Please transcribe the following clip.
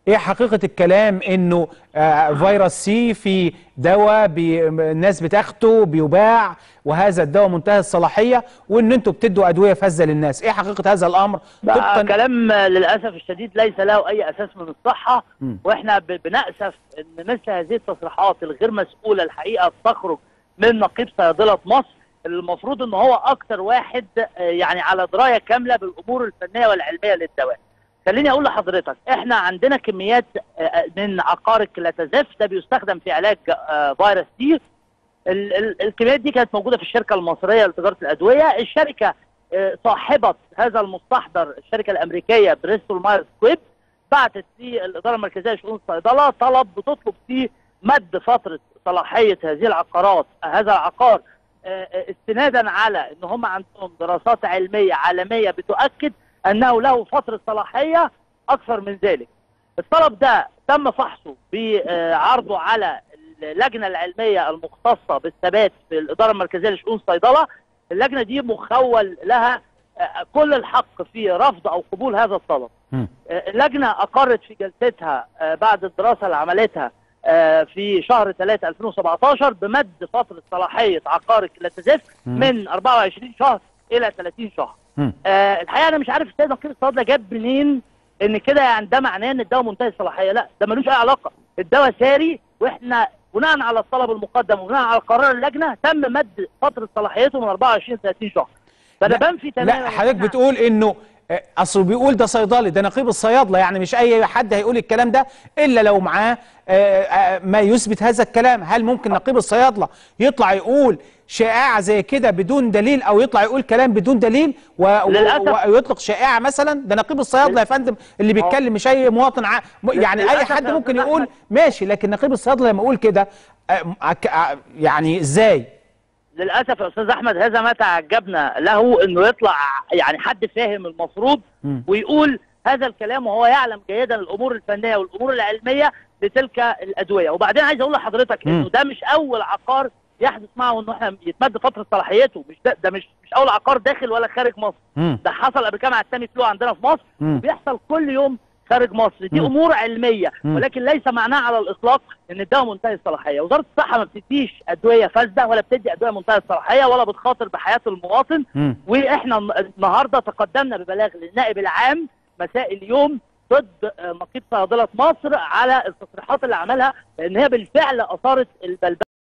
ايه حقيقه الكلام انه آه، فيروس سي في دواء بي الناس بتاخده بيباع وهذا الدواء منتهي الصلاحيه وان انتوا بتدوا ادويه فذه للناس ايه حقيقه هذا الامر ده كلام للاسف الشديد ليس له اي اساس من الصحه م. واحنا ب- بنأسف ان مثل هذه التصريحات الغير مسؤوله الحقيقه تخرج من نقيب صيادله مصر اللي المفروض ان هو اكتر واحد آه، يعني على درايه كامله بالامور الفنيه والعلميه للدواء. خليني اقول لحضرتك احنا عندنا كميات آه، من عقار الكلاتازيف ده بيستخدم في علاج آه، فيروس سي ال- ال- الكميات دي كانت موجوده في الشركه المصريه لتجاره الادويه الشركه آه، صاحبه هذا المستحضر الشركه الامريكيه بريستول مايرز سكويب بعتت للاداره المركزيه لشؤون الصيدله طلب بتطلب فيه مد فتره صلاحيه هذه العقارات هذا العقار آه، آه، استنادا على ان هم عندهم دراسات علميه عالميه بتؤكد انه له فتره صلاحيه اكثر من ذلك. الطلب ده تم فحصه بعرضه على اللجنه العلميه المختصه بالثبات في الاداره المركزيه لشؤون الصيدله اللجنه دي مخول لها آه، كل الحق في رفض او قبول هذا الطلب مم. آه، اللجنه اقرت في جلستها آه، بعد الدراسه اللي عملتها آه، في شهر 3 2017 بمد فتره صلاحيه عقار الكلاتازيف مم. من 24 شهر الى 30 شهر مم. آه الحقيقه انا مش عارف السيد نقيب الصيادله جاب منين ان كده يعني ده معناه ان الدواء منتهي الصلاحيه لا ده ملوش اي علاقه الدواء ساري واحنا بناء على الطلب المقدم وبناء على قرار اللجنه تم مد فتره صلاحيته من 24 ل 30 شهر فده لا- بنفي تماما لا حضرتك إن إحنا- بتقول انه آه، اصله بيقول ده صيدلي ده نقيب الصيادله يعني مش اي حد هيقول الكلام ده الا لو معاه آه، آه، ما يثبت هذا الكلام هل ممكن نقيب الصيادله يطلع يقول شائعه زي كده بدون دليل او يطلع يقول كلام بدون دليل و... و... للأسف. ويطلق شائعه مثلا ده نقيب الصيادله يا فندم اللي بيتكلم مش اي مواطن ع... م- يعني اي للأسف حد يا ممكن أستاذ يقول أحمد. ماشي لكن نقيب الصيادله لما يقول كده آه، أك- آه، يعني ازاي للاسف يا استاذ احمد هذا ما تعجبنا له انه يطلع يعني حد فاهم المفروض مم. ويقول هذا الكلام وهو يعلم جيدا الامور الفنيه والامور العلميه لتلك الادويه وبعدين عايز اقول لحضرتك مم. انه ده مش اول عقار يحدث معه انه احنا يتمد فتره صلاحيته مش ده, ده مش مش اول عقار داخل ولا خارج مصر مم. ده حصل قبل كده مع التامي فلو عندنا في مصر مم. بيحصل كل يوم خارج مصر دي مم. امور علميه مم. ولكن ليس معناها على الاطلاق ان الدواء منتهي الصلاحيه وزاره الصحه ما بتديش ادويه فاسده ولا بتدي ادويه منتهي الصلاحيه ولا بتخاطر بحياه المواطن مم. واحنا النهارده تقدمنا ببلاغ للنائب العام مساء اليوم ضد آه، نقيب صيادله مصر على التصريحات اللي عملها لان هي بالفعل اثارت البلبله